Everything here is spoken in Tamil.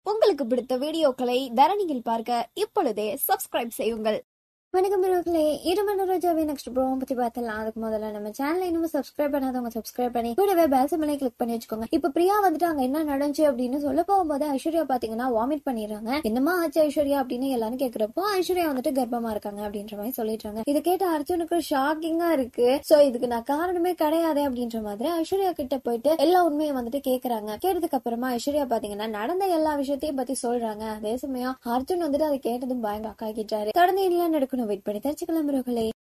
உங்களுக்கு பிடித்த வீடியோக்களை தரணியில் பார்க்க இப்பொழுதே சப்ஸ்கிரைப் செய்யுங்கள் வணக்கம் பிறகுகளே இருமண ரோஜாவை நெக்ஸ்ட் ப்ரோம் பத்தி பார்த்தலாம் அதுக்கு முதல்ல நம்ம சேனலை இன்னும் சப்ஸ்கிரைப் பண்ணாதவங்க சப்ஸ்கிரைப் பண்ணி கூடவே பெல் சிம்பிளை கிளிக் பண்ணி வச்சுக்கோங்க இப்ப பிரியா வந்துட்டு அங்க என்ன நடந்துச்சு அப்படின்னு சொல்ல போகும்போது ஐஸ்வர்யா பாத்தீங்கன்னா வாமிட் பண்ணிடுறாங்க என்னமா ஆச்சு ஐஸ்வர்யா அப்படின்னு எல்லாரும் கேக்குறப்போ ஐஸ்வர்யா வந்துட்டு கர்ப்பமா இருக்காங்க அப்படின்ற மாதிரி சொல்லிடுறாங்க இதை கேட்ட அர்ஜுனுக்கு ஷாக்கிங்கா இருக்கு சோ இதுக்கு நான் காரணமே கிடையாது அப்படின்ற மாதிரி ஐஸ்வர்யா கிட்ட போயிட்டு எல்லா உண்மையும் வந்துட்டு கேக்குறாங்க கேட்டதுக்கு அப்புறமா ஐஸ்வர்யா பாத்தீங்கன்னா நடந்த எல்லா விஷயத்தையும் பத்தி சொல்றாங்க அதே சமயம் அர்ஜுன் வந்துட்டு அதை கேட்டதும் பயங்கர அக்காக்கிட்டாரு தொடர்ந்து என்ன நடக்கணும் வெயிட் பண்ணி தெரிஞ்சுக்கலாம் பிறகுகளே